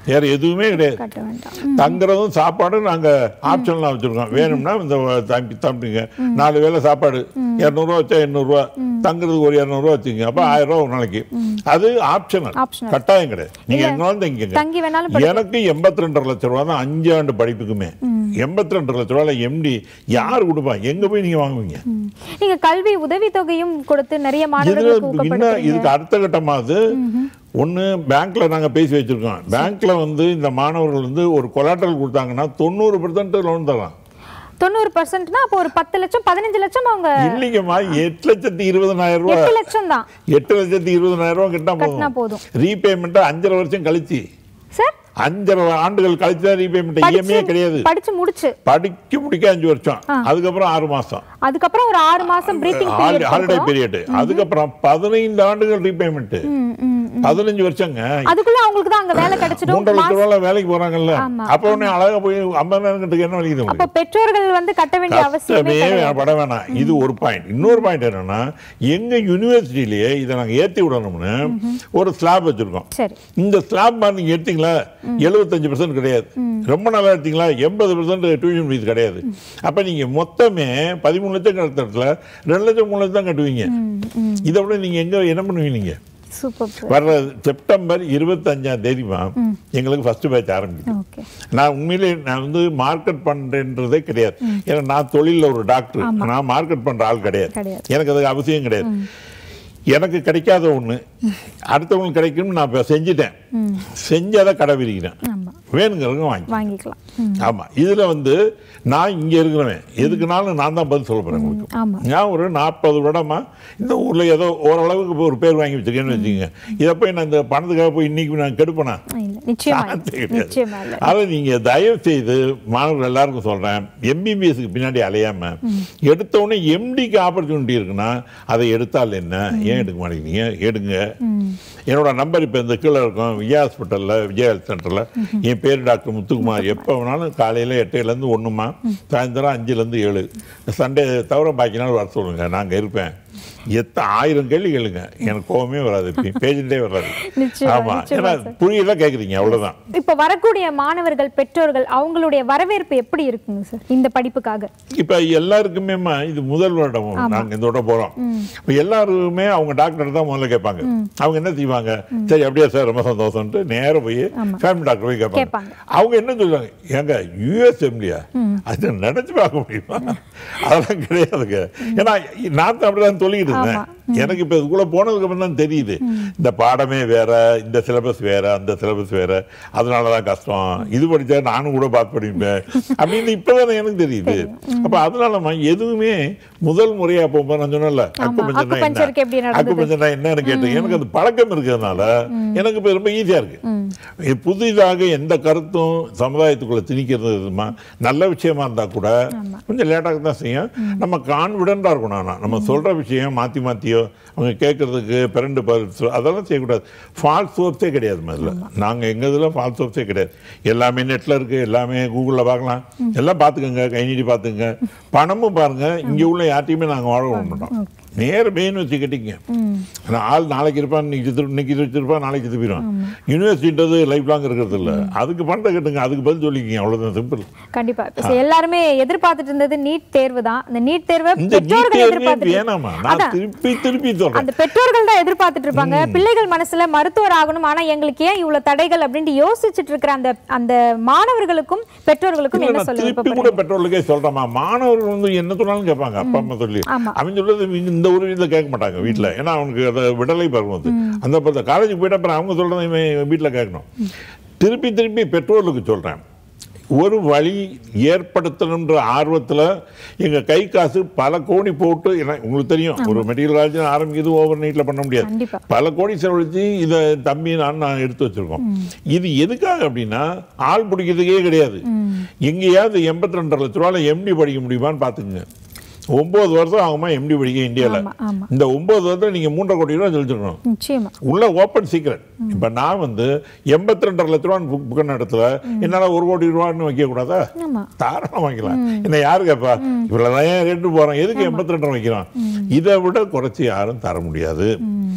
வேற எதுவுமே கிடையாது கட்ட வேண்டாம் தங்குறதும் சாப்பாடும் நாங்க ஆப்ஷன்லாம் வச்சிருக்கோம் வேணும்னா இந்த தம்பி தம்பிங்க நாலு வேளை சாப்பாடு இரநூறுவா வச்சா எண்ணூறுரூவா தங்குறதுக்கு ஒரு இரநூறுவா வச்சுங்க அப்போ ஆயிரம் ரூபா ஒரு நாளைக்கு அது ஆப்ஷனல் Optional. கட்டாயம் கிடையாது நீங்க எங்கனாலும் தங்கிங்க தங்கி வேணாலும் படி- எனக்கு எண்பத்தி ரெண்டரை லட்ச ரூபா தான் அஞ்சு ஆண்டு படிப்புக்குமே எண்பத்தி ரெண்டு லட்ச ரூபாயில எம்டி யார் கொடுப்பா எங்க போய் நீங்க வாங்குவீங்க ம். நீங்க கல்வி உதவித்தொகையும் கொடுத்து நிறைய இதுல மாணவர்களுக்கு இன்னும் ஊக்கப்படுத்துறீங்க இதுக்கு அடுத்த கட்டமாவது ஒண்ணு பேங்க்ல நாங்க பேசி வச்சிருக்கோம் பேங்க்ல வந்து இந்த மாணவர்கள் வந்து ஒரு கொலாட்டல் கொடுத்தாங்கன்னா தொண்ணூறு பெர்சன்ட் லோன் தரலாம் தொண்ணூறு பர்சன்ட்னா அப்போ ஒரு பத்து லட்சம் பதினஞ்சு லட்சம் அவங்க இல்லைங்கம்மா எட்டு லட்சத்தி இருபதனாயிரம் ரூபாய் எட்டு லட்சம் தான் எட்டு லட்சத்தி இருபதனாயிரம் ரூபாய் கிட்டா கட்டினா போதும் போதும் ரீபேமெண்ட் அஞ்சரை வருஷம் கழிச்சு சார் அஞ்சரை ஆண்டுகள் கழிச்சு தான் ரீபேமெண்ட் இஎம்ஐ கிடையாது படிச்சு முடிச்சு படிக்க முடிக்க அஞ்சு வருஷம் அதுக்கப்புறம் ஆறு மாசம் அதுக்கப்புறம் ஒரு ஆறு மாசம் பிரீத்திங் ஹாலிடே பீரியட் அதுக்கப்புறம் பதினைந்து ஆண்டுகள் ரீபேமெண்ட் பதினஞ்சு வருஷங்க அதுக்குள்ள அவங்களுக்கு தான் அங்க வேலை கிடைச்சிடும் மூன்றரை லட்ச ரூபாய் வேலைக்கு போறாங்கல்ல ஆமா. அப்ப உடனே அழகா போய் ஐம்பது நேரம் கட்டுக்கு என்ன வலிக்குது உங்களுக்கு அப்ப பெற்றோர்கள் வந்து கட்ட வேண்டிய அவசியமே கஷ்டமே கிடையாது பட வேணாம் இது ஒரு பாயிண்ட் இன்னொரு பாயிண்ட் என்னன்னா எங்க யூனிவர்சிட்டிலேயே இதை நாங்க ஏத்தி விடணும்னு ஒரு ஸ்லாப் வச்சிருக்கோம் சரி இந்த ஸ்லாப் மாதிரி நீங்க எடுத்தீங்களா எழுபத்தஞ்சு பர்சன்ட் கிடையாது ரொம்ப நல்லா எடுத்தீங்களா எண்பது பர்சன்ட் டியூஷன் ஃபீஸ் கிடையாது அப்ப நீங்க மொத்தமே பதிமூணு லட்சம் கட்டுற இடத்துல ரெண்டு லட்சம் மூணு லட்சம் தான் கட்டுவீங்க இதை விட நீங்க எங்க என்ன பண்ணுவீங்க நீங்க சூப்பர் வர்ற செப்டம்பர் இருபத்தஞ்சாம் தேதிமா எங்களுக்கு ஃபர்ஸ்ட் பேட்ச் ஆரம்பிக்கும் ஓகே நான் உண்மையிலே நான் வந்து மார்க்கெட் பண்றேன்றதே கிடையாது ஏன்னா நான் தொழிலில் ஒரு டாக்டர் நான் மார்க்கெட் பண்ற ஆள் கிடையாது கிடையாது. எனக்கு அதுக்கு அவசியம் கிடையாது எனக்கு கிடைக்காத ஒண்ணு அடுத்தவங்களுக்கு கிடைக்கும்னு நான் இப்ப செஞ்சுட்டேன் செஞ்சதை கடை விரிக்கிறேன் ஆமா வேணுங்கிறவங்க வாங்கி வாங்கிக்கலாம் ம். ஆமா இதுல வந்து நான் இங்க இருக்கிறவன் எதுக்குனாலும் நான் தான் பதில் சொல்ல போறேன் உங்களுக்கு ஆமா நான் ஒரு நாற்பது வருடமா இந்த ஊர்ல ஏதோ ஓரளவுக்கு இப்போ ஒரு பேர் வாங்கி வச்சிருக்கேன்னு வச்சுக்கோங்க இதை போய் நான் இந்த பணத்துக்காக போய் இன்னைக்கு நான் கெடுப்பேனா இல்ல நிச்சயமா இல்ல. சான்ஸே கிடையாது. நிச்சயமா இல்ல அதை நீங்க தயவு செய்து மாணவர்கள் எல்லாருக்கும் சொல்றேன் எம்பிபிஎஸ்க்கு பின்னாடி அலையாம எடுத்த உடனே எம்டிக்கு ஆப்பர்ச்சுனிட்டி இருக்குன்னா அதை எடுத்தால் என்ன ஏன் எடுக்க மாட்டேங்கிறீங்க எடுங்க என்னோட நம்பர் இப்போ இந்த கீழே இருக்கும் விஜய் ஹாஸ்பிட்டலில் விஜய் ஹெல்த் சென்டரில் என் பேர் டாக்டர் முத்துக்குமார் எப்போ வேணாலும் காலையில் எட்டுலேருந்து ஒன்றுமா சாயந்தரம் அஞ்சுலேருந்து ஏழு சண்டே தவிர பாக்கி நாள் வர சொல்லுங்க நாங்கள் இருப்பேன் எத்த ஆயிரம் கேள்வி கேளுங்க எனக்கு கோவமே வராது பேஜெண்டே வராது நிச்சயமா, ஆமா நிச்சயமா ஏன்னா புரியல கேட்குறீங்க அவ்வளோதான் இப்ப வரக்கூடிய மாணவர்கள் பெற்றோர்கள் அவங்களுடைய வரவேற்பு எப்படி இருக்குங்க சார் இந்த படிப்புக்காக இப்ப எல்லாருக்குமேமா இது முதல் வருடம் நாங்க இதோட போறோம் இப்ப எல்லாருமே அவங்க டாக்டர் தான் முதல்ல கேட்பாங்க அவங்க என்ன செய்வாங்க சரி அப்படியே சார் ரொம்ப சந்தோஷம்ட்டு நேரா போய் ஃபேமிலி டாக்டர் போய் கேட்பாங்க கேட்பாங்க. அவங்க என்ன சொல்லுவாங்க ஏங்க யூஎஸ் எம்டியா அது நினைச்சு பார்க்க முடியுமா அதெல்லாம் கிடையாதுங்க ஏன்னா நான் தான் அப்படிதான் சொல்லிக்கிட்டு இருந்தேன் எனக்கு இப்ப இதுக்குள்ள போனதுக்கு அப்புறம் தான் தெரியுது இந்த பாடமே வேற இந்த சிலபஸ் வேற அந்த சிலபஸ் வேற அதனாலதான் கஷ்டம் இது படிச்சா நானும் கூட பார்த்து படிப்பேன் அப்படின்னு இப்பதான் எனக்கு தெரியுது அப்ப அதனாலமா எதுவுமே முதல் முறையா போகும்போது நான் சொன்னேன்ல அக்குபஞ்சர்னா அக்குபஞ்சருக்கு எப்படி என்ன நடந்தது? அக்குபஞ்சர்னா என்னன்னு கேட்டேன் எனக்கு அது பழக்கம் இருக்கிறதுனால எனக்கு இப்ப ரொம்ப ஈஸியா இருக்கு இது புதிதாக எந்த கருத்தும் சமுதாயத்துக்குள்ள திணிக்கிறதுமா நல்ல விஷயமா இருந்தா கூட கொஞ்சம் லேட்டாக தான் செய்யும் நம்ம கான்பிடண்டா இருக்கணும் ஆனா நம்ம சொல்ற விஷயம் மாத்தி மாத்தியோ அவங்க கேட்கறதுக்கு பிறண்டு பதில் அதெல்லாம் செய்யக்கூடாது ஃபால்ஸ் சோர்ஸே கிடையாது முதல்ல நாங்க எங்க இதுல ஃபால்ஸ் சோர்ஸே கிடையாது எல்லாமே நெட்ல இருக்கு எல்லாமே கூகுள்ல பார்க்கலாம் எல்லாம் பார்த்துக்கோங்க கை நீட்டி பார்த்துங்க பணமும் பாருங்க இங்க உள்ள யார்ட்டையுமே நாங்க வாழ விட மாட்டோம் நேர மெயின் வச்சுக்கிட்டீங்க ஆனா ஆள் நாளைக்கு இருப்பான் இன்னைக்கு செத்து இன்னைக்கு வச்சிருப்பான் நாளைக்கு செத்து போயிடும் யூனிவர்சிட்டின்றது லைஃப் லாங் இருக்கிறது இல்ல அதுக்கு பணத்தை கட்டுங்க அதுக்கு பதில் சொல்லிக்கிங்க அவ்வளவுதான் சிம்பிள் கண்டிப்பா இப்ப எல்லாருமே எதிர்பார்த்துட்டு இருந்தது நீட் தேர்வு தான் அந்த நீட் தேர்வை இந்த நீட் பெற்றோர்கள் தேர்வே எதிர்பார்த்துட்டு வேணாமா நான் அதான். திருப்பி திருப்பி சொல்றேன் அந்த பெற்றோர்கள் தான் எதிர்பார்த்துட்டு இருப்பாங்க பிள்ளைகள் மனசுல மருத்துவர் ஆகணும் ஆனா எங்களுக்கு ஏன் இவ்வளவு தடைகள் அப்படின்ட்டு யோசிச்சுட்டு இருக்கிற அந்த அந்த மாணவர்களுக்கும் பெற்றோர்களுக்கும் இல்ல, என்ன நான் சொல்ல திருப்பி கூட விருப்பப்படுறீங்க பெட்ரோலுக்கே சொல்றேமா மாணவர்கள் வந்து என்ன சொன்னாலும் கேட்பாங்க அப்பா அம்மா சொல்லி ஆமா. அவன் சொல்றது இவங்க இந்த ஒரு வீட்டில் கேட்க மாட்டாங்க வீட்ல ஏன்னா அவனுக்கு அதை விடலை பருவம் அது அந்த காலேஜுக்கு போயிட்ட அப்புறம் அவங்க சொல்றதை இவன் வீட்டில் கேட்கணும் திருப்பி திருப்பி பெற்றோர்களுக்கு சொல்றேன் ஒரு வழி ஏற்படுத்தணுன்ற ஆர்வத்துல எங்க கை காசு பல கோடி போட்டு ஏன்னா உங்களுக்கு தெரியும் ஒரு மெட்டீரியல் காலேஜ் ஆரம்பிக்கிறது ஓவர் நைட்ல பண்ண முடியாது கண்டிப்பா. பல கோடி செலவழிச்சு இதை தம்பி நான் நான் எடுத்து வச்சிருக்கோம் இது எதுக்காக அப்படின்னா ஆள் பிடிக்கிறதுக்கே கிடையாது எங்கேயாவது எண்பத்தி ரெண்டரை லட்ச ரூபாயில எம்டி படிக்க முடியுமான்னு பாத்துக்குங்க ஒன்பது வருஷம் ஆகுமா எம்டி படிக்க இந்தியால ஆமா ஆமா இந்த ஒன்பது வருஷம் நீங்க மூன்றரை கோடி ரூபாய் செலுத்திருக்கணும் நிச்சயமா உள்ள ஓப்பன் சீக்ரெட் இப்ப நான் வந்து எண்பத்தி ரெண்டரை லட்ச ரூபான்னு புக் புக் இடத்துல என்னால ஒரு கோடி ரூபான்னு வைக்க கூடாதா ஆமா தாராளம் வைக்கலாம் என்ன யாரு கேப்பா இவ்வளவுதான் ஏன் ரேட்டு போறோம் எதுக்கு எண்பத்தி ரெண்டு வைக்கிறோம் இதை விட குறைச்சி யாரும் தர முடியாது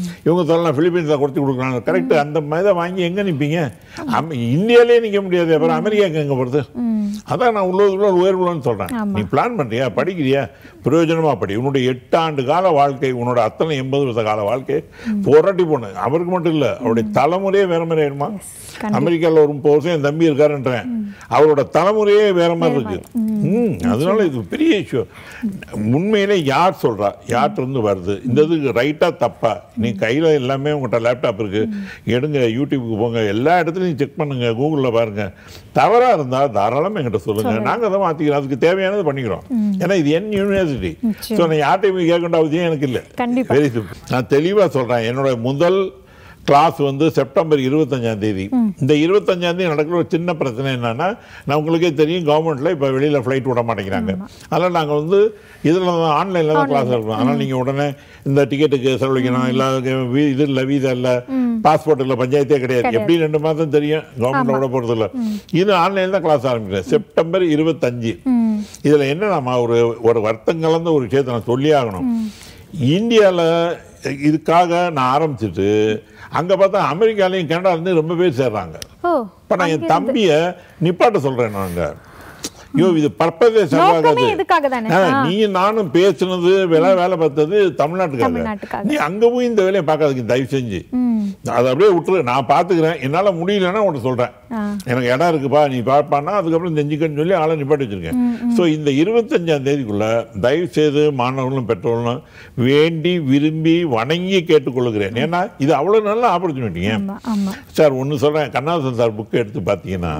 இவங்க சொல்லலாம் பிலிப்பீன்ஸை குறைச்சி கொடுக்குறாங்க கரெக்ட் அந்த இதை வாங்கி எங்க நிப்பீங்க அம- இந்தியாலே நிக்க முடியாது அப்புறம் அமெரிக்காக்கு எங்க போறது அதான் நான் உள்ளதுக்குள்ள உயர்வுலன்னு சொல்றேன் ஆமா. நீ பிளான் பண்றியா படிக்கிறியா பிரயோஜனமா படி உன்னுடைய எட்டு ஆண்டு கால வாழ்க்கை உன்னோட அத்தனை எண்பது வருஷ கால வாழ்க்கை போராட்டி போன அவருக்கு மட்டும் இல்ல அவருடைய தலைமுறையே வேற மாதிரி ஆயிடுமா கண்டிப்பா. அமெரிக்கால ஒரு முப்பது வருஷம் என் தம்பி இருக்காருன்றேன் அவரோட தலைமுறையே வேற மாதிரி இருக்கு ம் அதனால இது பெரிய இஷ்யூ உண்மையிலே யார் சொல்றா யார்கிட்ட இருந்து வருது இந்த இது ரைட்டா தப்பா நீ கையில எல்லாமே உங்கள்கிட்ட லேப்டாப் இருக்கு எடுங்க யூடியூபுக்கு போங்க எல்லா இடத்துலையும் செக் பண்ணுங்க கூகுள்ல பாருங்க தவறா இருந்தா தாராளமா என்கிட்ட சொல்லுங்க நாங்க அதை மாத்திக்கிறோம் அதுக்கு தேவையானது பண்ணிக்கிறோம் ஏன்னா இது என் யூனிவர்சிட்டி ஸோ நான் யார்ட்டையும் போய் கேட்க வேண்டிய அவசியம் எனக்கு இல்லை கண்டிப்பா. வெரி சிம்பிள் நான் தெளிவா சொல்றேன் என்னோட முதல் கிளாஸ் வந்து செப்டம்பர் இருபத்தஞ்சாம் தேதி இந்த இருபத்தஞ்சாம் தேதி நடக்கிற ஒரு சின்ன பிரச்சனை என்னன்னா நான் உங்களுக்கே தெரியும் கவர்மெண்ட்ல இப்போ வெளியில ஃப்ளைட் விட மாட்டேங்கிறாங்க அதனால் நாங்கள் வந்து இதில் தான் ஆன்லைனில் தான் கிளாஸ் எடுப்போம் அதனால் நீங்கள் உடனே இந்த டிக்கெட்டுக்கு செலவழிக்கணும் இல்லை வீ- இது இல்லை வீசா இல்லை பாஸ்போர்ட் இல்லை பஞ்சாயத்தே கிடையாது எப்படி ரெண்டு மாதம் தெரியும் கவர்மெண்ட்ல விட போகிறது இல்லை இது ஆன்லைனில் தான் கிளாஸ் ஆரம்பிக்கிறேன் செப்டம்பர் இருபத்தஞ்சு இதில் என்னன்னா ஒரு ஒரு வருத்தம் கலந்த ஒரு விஷயத்தை நான் சொல்லி ஆகணும் இந்தியாவில் இதுக்காக நான் ஆரம்பிச்சிட்டு அங்கே பார்த்தா அமெரிக்காலையும் கனடாலேருந்து ரொம்ப பேர் சேர்றாங்க ஓ இப்போ நான் என் தம்பியை நிப்பாட்ட சொல்கிறேன் நாங்க ஐயோ இது பர்பஸே நோக்கமே செலவாகாது இதுக்காக தானே ஆ, நீயும் நானும் பேசுனது வேலை வேலை பார்த்தது தமிழ்நாட்டுக்காக தமிழ்நாட்டுக்காக. நீ அங்க போய் இந்த வேலையை பார்க்காதுக்கு தயவு செஞ்சு ம் அதை அப்படியே விட்டுரு நான் பார்த்துக்கிறேன் என்னால முடியலன்னா உன்ட்ட சொல்றேன் ஆ. எனக்கு இடம் இருக்குப்பா நீ பார்ப்பான்னா அதுக்கப்புறம் செஞ்சுக்கன்னு சொல்லி ஆளை நிப்பாட்டி வச்சிருக்கேன் ஸோ இந்த இருபத்தஞ்சாம் தேதிக்குள்ள தயவு செய்து மாணவர்களும் பெற்றோர்களும் வேண்டி விரும்பி வணங்கி கேட்டுக்கொள்கிறேன் ஏன்னா இது அவ்வளவு நல்ல ஆப்பர்ச்சுனிட்டிங்க ஆமா ஆமா சார் ஒன்று சொல்கிறேன் கண்ணாசன் சார் புக்கு எடுத்து பார்த்தீங்கன்னா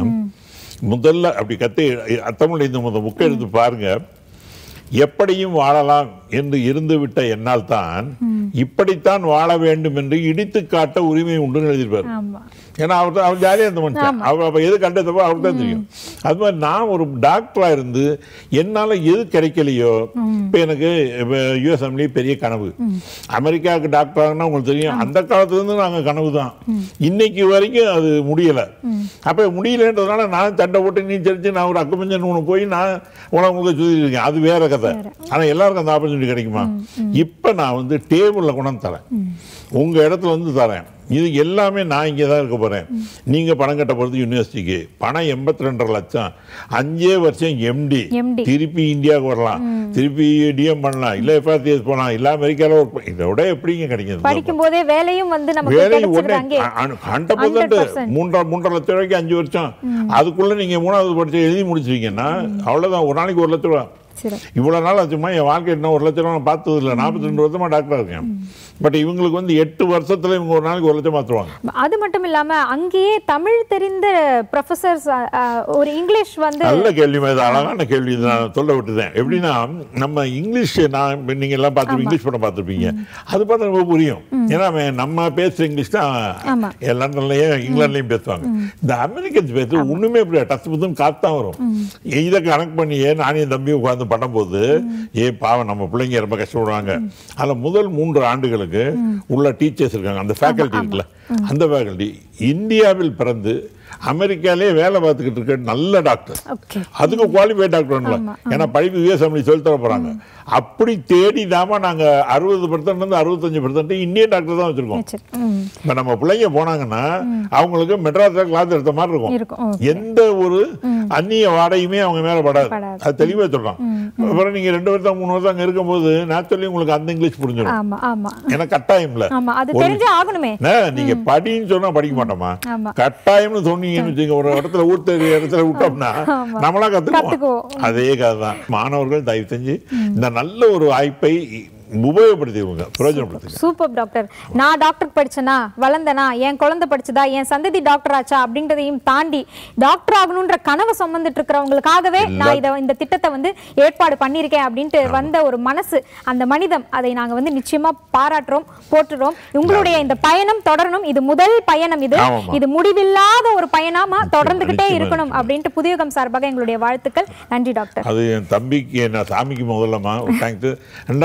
முதல்ல அப்படி கத்தி அத்தமிழ் இந்த முதல் புக்கை எடுத்து பாருங்க எப்படியும் வாழலாம் என்று இருந்துவிட்ட என்னால் தான் இப்படித்தான் வாழ வேண்டும் என்று இடித்து காட்ட உரிமை உண்டுன்னு எழுதியிருப்பார் ஆமா ஏன்னா அவர் அவர் ஜாலியாக இருந்த மனுஷன் அவர் அப்போ எது கண்டதப்போ அவருக்கு தான் தெரியும் அது மாதிரி நான் ஒரு டாக்டராக இருந்து என்னால் எது கிடைக்கலையோ இப்போ எனக்கு யூஎஸ் அம்லி பெரிய கனவு அமெரிக்காவுக்கு டாக்டர் ஆகணும்னா உங்களுக்கு தெரியும் அந்த காலத்துலேருந்து நாங்கள் கனவு தான் இன்னைக்கு வரைக்கும் அது முடியலை அப்போ முடியலன்றதுனால நான் சண்டை போட்டு நீ தெரிஞ்சு நான் ஒரு அக்குமஞ்சன் ஒன்று போய் நான் உலகங்களுக்கு சுற்றி இருக்கேன் அது வேற கதை ஆனால் எல்லாருக்கும் அந்த ஆப்பர்ச்சுனிட்டி கிடைக்குமா இப்போ நான் வந்து டேபிளில் கொண்டாந்து தரேன் உங்கள் இடத்துல வந்து தரேன் இது எல்லாமே நான் இங்கே தான் இருக்க போகிறேன் நீங்கள் பணம் கட்ட போகிறது யூனிவர்சிட்டிக்கு பணம் எண்பத்தி ரெண்டரை லட்சம் அஞ்சே வருஷம் எம்டி MD. திருப்பி இந்தியாவுக்கு வரலாம் திருப்பி டிஎம் பண்ணலாம் இல்லை எஃப்ஆர்டிஎஸ் போகலாம் இல்லை அமெரிக்காவில் ஒர்க் பண்ண- இதை விட எப்படிங்க கிடைக்கிறது படிக்கும் போதே வேலையும் வந்து நமக்கு வேலை கிடைச்சிருது உடனே அங்கே ஹண்ட்ரட் 100%. பர்சன்ட் மூன்றரை மூன்றரை லட்சம் ரூபாய்க்கு அஞ்சு வருஷம் அதுக்குள்ள நீங்க மூணாவது படிச்சு எழுதி முடிச்சிருக்கீங்கன்னா அவ்வளவுதான் ஒரு நாளைக்கு ஒரு லட்சம் ரூபா சரி இவ்வளவு நாள் ஆச்சுமா என் வாழ்க்கை என்ன ஒரு லட்சம் ரூபா நான் பார்த்தது இல்லை நாற்பத்தி ரெண்டு வருஷமா டாக்டரா இருக்கேன் பட் இவங்களுக்கு வந்து எட்டு வருஷத்துல இவங்க ஒரு நாளைக்கு ஒரு லட்சம் மாத்துவாங்க அது மட்டும் இல்லாம அங்கேயே தமிழ் தெரிந்த ப்ரொஃபசர்ஸ் ஒரு இங்கிலீஷ் வந்து நல்ல கேள்வி இது அழகான கேள்வி இது நான் சொல்ல விட்டுதேன் எப்படின்னா நம்ம இங்கிலீஷ் நான் இப்ப நீங்க எல்லாம் பார்த்து இங்கிலீஷ் படம் பார்த்துருப்பீங்க அது பார்த்தா ரொம்ப புரியும் ஏன்னா அவன் நம்ம பேசுற இங்கிலீஷ் தான் ஆமா. லண்டன்லயும் இங்கிலாந்துலயும் பேசுவாங்க இந்த அமெரிக்கன்ஸ் பேச ஒண்ணுமே புரியாது டச் புத்தம் காத்து தான் வரும் இதை கனெக்ட் பண்ணியே நானே என் தம்பியும் உட்காந்து பண்ணும்போது ஏ பாவம் நம்ம பிள்ளைங்க ரொம்ப கஷ்டப்படுவாங்க அதுல முதல் மூன்று ஆண்டுகளுக்கு உள்ள டீச்சர்ஸ் இருக்காங்க அந்த ஃபேக்கல்ட்டி இருக்குல்ல அந்த ஃபேக்கல்ட்டி இந்தியாவில் பிறந்து அமெரிக்காலே வேலை பார்த்துக்கிட்டு இருக்க நல்ல டாக்டர் ஓகே அதுக்கு குவாலிஃபைட் டாக்டர் ஏன்னா படிப்பு யூஎஸ் அம்மி சொல்லி தர போறாங்க அப்படி தேடி தாம நாங்க அறுபது பர்சன்ட் இருந்து அறுபத்தஞ்சு பர்சன்ட் இந்தியன் டாக்டர் தான் வச்சிருக்கோம் சரி ம் இப்ப நம்ம பிள்ளைங்க போனாங்கன்னா அவங்களுக்கு மெட்ராஸ்ல கிளாஸ் எடுத்த மாதிரி இருக்கும், இருக்கும் okay. எந்த ஒரு அந்நிய வாடையுமே அவங்க மேல படாது படாது. அது தெளிவா சொல்றோம் அப்புறம் நீங்க ரெண்டு வருஷம் மூணு வருஷம் அங்க இருக்கும்போது நேச்சுரலி உங்களுக்கு அந்த இங்கிலீஷ் புரிஞ்சிடும் ஆமா ஆமா ஏன்னா கட்டாயம்ல ஆமா அது தெரிஞ்சே ஆகணுமே என்ன, நீங்க படின்னு சொன்னா படிக்க மாட்டோமா ஆமா. கட்டாயம்னு சொன்னீங்கன்னு வச்சுங்க ஒரு இடத்துல ஊர் இடத்துல விட்டோம்னா நம்மளா கத்துக்குவோம் கத்துக்குவோம். அதே கதை தான் மாணவர்கள் தயவு செஞ்சு இந்த நல்ல ஒரு வாய்ப்பை உபயோகப்படுத்திடுவாங்க பிரயோஜனப்படுத்துங்க சூப்பர் டாக்டர் நான் டாக்டர் படிச்சேனா வளர்ந்தனா என் குழந்தை படிச்சதா என் சந்ததி டாக்டர் ஆச்சா அப்படின்றதையும் தாண்டி டாக்டர் ஆகணுன்ற கனவு சுமந்துட்டு இருக்கிறவங்களுக்காகவே நான் இதை இந்த திட்டத்தை வந்து ஏற்பாடு பண்ணியிருக்கேன் அப்படின்ட்டு வந்த ஒரு மனசு அந்த மனிதம் அதை நாங்க வந்து நிச்சயமா பாராட்டுறோம் போற்றுறோம் உங்களுடைய இந்த பயணம் தொடரணும் இது முதல் பயணம் இது ஆமாம்மா. இது முடிவில்லாத ஒரு பயணமா தொடர்ந்துகிட்டே நிச்சயமா, இருக்கணும் அப்படின்ட்டு புதியகம் சார்பாக எங்களுடைய வாழ்த்துக்கள் நன்றி டாக்டர் அது என் தம்பிக்கு என்ன சாமிக்கு முதல்லம்மா தேங்க்ஸ் ரெண்டாவது எனக்கு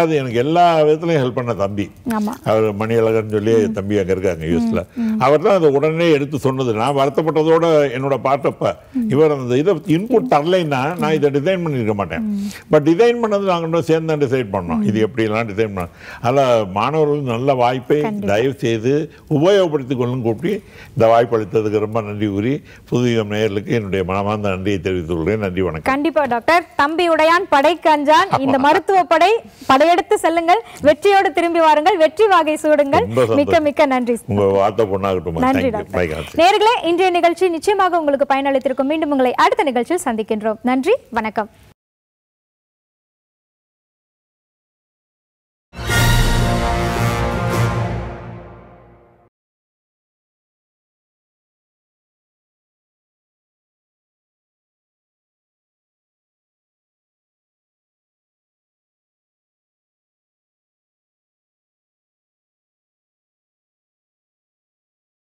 எல்லா விதத்துலையும் ஹெல்ப் பண்ண தம்பி ஆமா அவர் மணியழகன் சொல்லி தம்பி அங்கே இருக்காங்க யூஎஸ்ல அவர் தான் அதை உடனே எடுத்து சொன்னது நான் வருத்தப்பட்டதோட என்னோட பார்த்தப்ப இவர் அந்த இதை இன்புட் தரலைன்னா நான் இதை டிசைன் பண்ணியிருக்க மாட்டேன் பட் டிசைன் பண்ணது நாங்கள் இன்னும் சேர்ந்து தான் டிசைட் பண்ணோம் இது எப்படிலாம் டிசைன் பண்ணோம் அதில் மாணவர்கள் நல்ல வாய்ப்பை தயவு செய்து உபயோகப்படுத்திக் கொள்ளும் கூப்பி இந்த வாய்ப்பு அளித்ததுக்கு ரொம்ப நன்றி கூறி புதுயுகம் நேயர்களுக்கு என்னுடைய மனமார்ந்த நன்றியை தெரிவித்துக் கொள்கிறேன் நன்றி வணக்கம் கண்டிப்பா டாக்டர் தம்பி உடையான் படை கஞ்சான் இந்த மருத்துவ படை படையெடுத்து செல்லுங்கள் வெற்றியோடு திரும்பி வாருங்கள் வெற்றி வாகை சூடுங்கள் ரொம்ப சந்தோஷம். மிக்க மிக்க நன்றி உங்க வார்த்தை பொண்ணாகட்டும் நன்றி தேங்க்யூ பை டாக்டர் நேர்களே இன்றைய நிகழ்ச்சி நிச்சயமாக உங்களுக்கு பயனளித்திருக்கும் மீண்டும் உங்களை அடுத்த நிகழ்ச்சியில் சந்திக்கின்றோம் நன்றி வணக்கம்